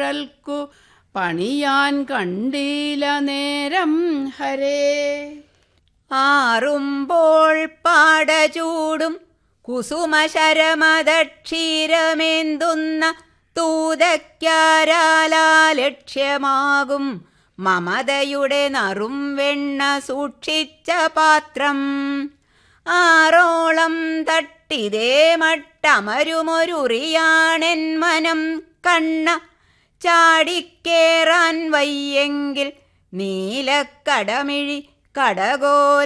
കുഴൽക്കു പണിയാൻ കണ്ടീല നേരം ഹരേ ആറുമ്പോൾ പാടചൂടും കുസുമശരമദക്ഷീരമേന്തുന്ന തൂതയ്ക്കാരാലാ ലക്ഷ്യമാകും മമതയുടെ നറും വെണ്ണ സൂക്ഷിച്ച പാത്രം ആറോളം തട്ടിതേ മട്ടമരുമൊരുറിയാണെൻ മനം കണ്ണ ചാടിക്കേറാൻ വയ്യെങ്കിൽ നീലക്കടമിഴി കടകോല